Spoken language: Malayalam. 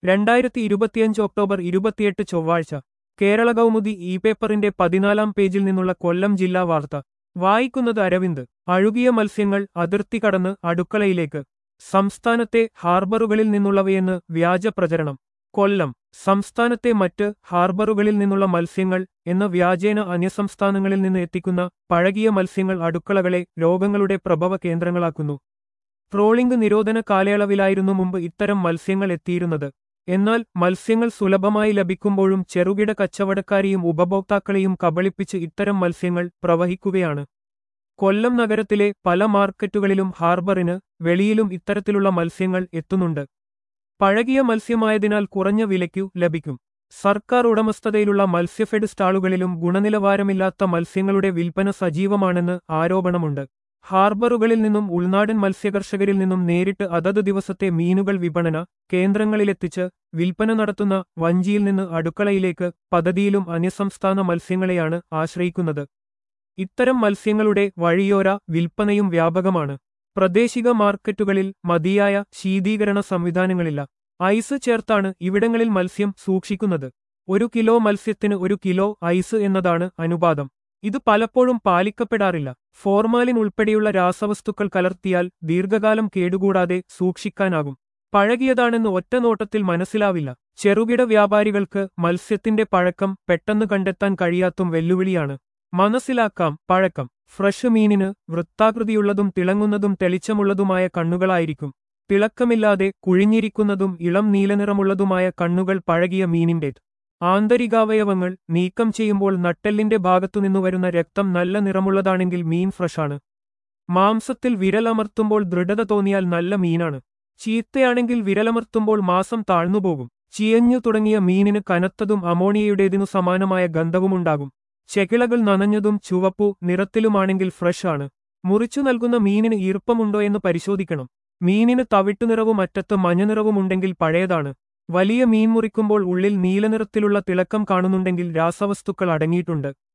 രണ്ടായിരത്തി ഇരുപത്തിയഞ്ച് ഒക്ടോബർ ഇരുപത്തിയെട്ട് ചൊവ്വാഴ്ച കേരള കൗമുദി ഇ പേപ്പറിന്റെ പതിനാലാം പേജിൽ നിന്നുള്ള കൊല്ലം ജില്ലാ വാർത്ത വായിക്കുന്നത് അരവിന്ദ് അഴുകിയ മത്സ്യങ്ങൾ അതിർത്തി കടന്ന് അടുക്കളയിലേക്ക് സംസ്ഥാനത്തെ ഹാർബറുകളിൽ നിന്നുള്ളവയെന്ന് വ്യാജ പ്രചരണം കൊല്ലം സംസ്ഥാനത്തെ മറ്റ് ഹാർബറുകളിൽ നിന്നുള്ള മത്സ്യങ്ങൾ എന്ന വ്യാജേന അന്യസംസ്ഥാനങ്ങളിൽ നിന്ന് എത്തിക്കുന്ന പഴകിയ മത്സ്യങ്ങൾ അടുക്കളകളെ രോഗങ്ങളുടെ പ്രഭവ കേന്ദ്രങ്ങളാക്കുന്നു ട്രോളിംഗ് നിരോധന കാലയളവിലായിരുന്നു മുമ്പ് ഇത്തരം മത്സ്യങ്ങൾ എത്തിയിരുന്നത് എന്നാൽ മത്സ്യങ്ങൾ സുലഭമായി ലഭിക്കുമ്പോഴും ചെറുകിട കച്ചവടക്കാരെയും ഉപഭോക്താക്കളെയും കബളിപ്പിച്ച് ഇത്തരം മത്സ്യങ്ങൾ പ്രവഹിക്കുകയാണ് കൊല്ലം നഗരത്തിലെ പല മാർക്കറ്റുകളിലും ഹാർബറിന് വെളിയിലും ഇത്തരത്തിലുള്ള മത്സ്യങ്ങൾ എത്തുന്നുണ്ട് പഴകിയ മത്സ്യമായതിനാൽ കുറഞ്ഞ വിലയ്ക്കു ലഭിക്കും സർക്കാർ ഉടമസ്ഥതയിലുള്ള മത്സ്യഫെഡ് സ്റ്റാളുകളിലും ഗുണനിലവാരമില്ലാത്ത മത്സ്യങ്ങളുടെ വിൽപ്പന സജീവമാണെന്ന് ആരോപണമുണ്ട് ഹാർബറുകളിൽ നിന്നും ഉൾനാടൻ മത്സ്യകർഷകരിൽ നിന്നും നേരിട്ട് അതത് ദിവസത്തെ മീനുകൾ വിപണന കേന്ദ്രങ്ങളിലെത്തിച്ച് വിൽപ്പന നടത്തുന്ന വഞ്ചിയിൽ നിന്ന് അടുക്കളയിലേക്ക് പദ്ധതിയിലും അന്യസംസ്ഥാന മത്സ്യങ്ങളെയാണ് ആശ്രയിക്കുന്നത് ഇത്തരം മത്സ്യങ്ങളുടെ വഴിയോര വിൽപ്പനയും വ്യാപകമാണ് പ്രാദേശിക മാർക്കറ്റുകളിൽ മതിയായ ശീതീകരണ സംവിധാനങ്ങളില്ല ഐസ് ചേർത്താണ് ഇവിടങ്ങളിൽ മത്സ്യം സൂക്ഷിക്കുന്നത് ഒരു കിലോ മത്സ്യത്തിന് ഒരു കിലോ ഐസ് എന്നതാണ് അനുപാതം ഇത് പലപ്പോഴും പാലിക്കപ്പെടാറില്ല ഫോർമാലിൻ ഉൾപ്പെടെയുള്ള രാസവസ്തുക്കൾ കലർത്തിയാൽ ദീർഘകാലം കേടുകൂടാതെ സൂക്ഷിക്കാനാകും പഴകിയതാണെന്ന് ഒറ്റനോട്ടത്തിൽ മനസ്സിലാവില്ല ചെറുകിട വ്യാപാരികൾക്ക് മത്സ്യത്തിന്റെ പഴക്കം പെട്ടെന്ന് കണ്ടെത്താൻ കഴിയാത്തും വെല്ലുവിളിയാണ് മനസ്സിലാക്കാം പഴക്കം ഫ്രഷ് മീനിന് വൃത്താകൃതിയുള്ളതും തിളങ്ങുന്നതും തെളിച്ചമുള്ളതുമായ കണ്ണുകളായിരിക്കും തിളക്കമില്ലാതെ കുഴിഞ്ഞിരിക്കുന്നതും ഇളം നീലനിറമുള്ളതുമായ കണ്ണുകൾ പഴകിയ മീനിന്റേത് ആന്തരികാവയവങ്ങൾ നീക്കം ചെയ്യുമ്പോൾ നട്ടെല്ലിന്റെ ഭാഗത്തുനിന്നു വരുന്ന രക്തം നല്ല നിറമുള്ളതാണെങ്കിൽ മീൻ ഫ്രഷാണ് മാംസത്തിൽ വിരലമർത്തുമ്പോൾ ദൃഢത തോന്നിയാൽ നല്ല മീനാണ് ചീത്തയാണെങ്കിൽ വിരലമർത്തുമ്പോൾ മാസം താഴ്ന്നുപോകും ചിയഞ്ഞു തുടങ്ങിയ മീനിന് കനത്തതും അമോണിയയുടേതിനു സമാനമായ ഗന്ധവുമുണ്ടാകും ചെകിളകൾ നനഞ്ഞതും ചുവപ്പു നിറത്തിലുമാണെങ്കിൽ ഫ്രഷ് ആണ് മുറിച്ചു നൽകുന്ന മീനിന് ഈർപ്പമുണ്ടോ എന്ന് പരിശോധിക്കണം മീനിന് തവിട്ടുനിറവും അറ്റത്ത് മഞ്ഞനിറവുമുണ്ടെങ്കിൽ പഴയതാണ് വലിയ മീൻ മുറിക്കുമ്പോൾ ഉള്ളിൽ നീലനിറത്തിലുള്ള തിളക്കം കാണുന്നുണ്ടെങ്കിൽ രാസവസ്തുക്കൾ അടങ്ങിയിട്ടുണ്ട്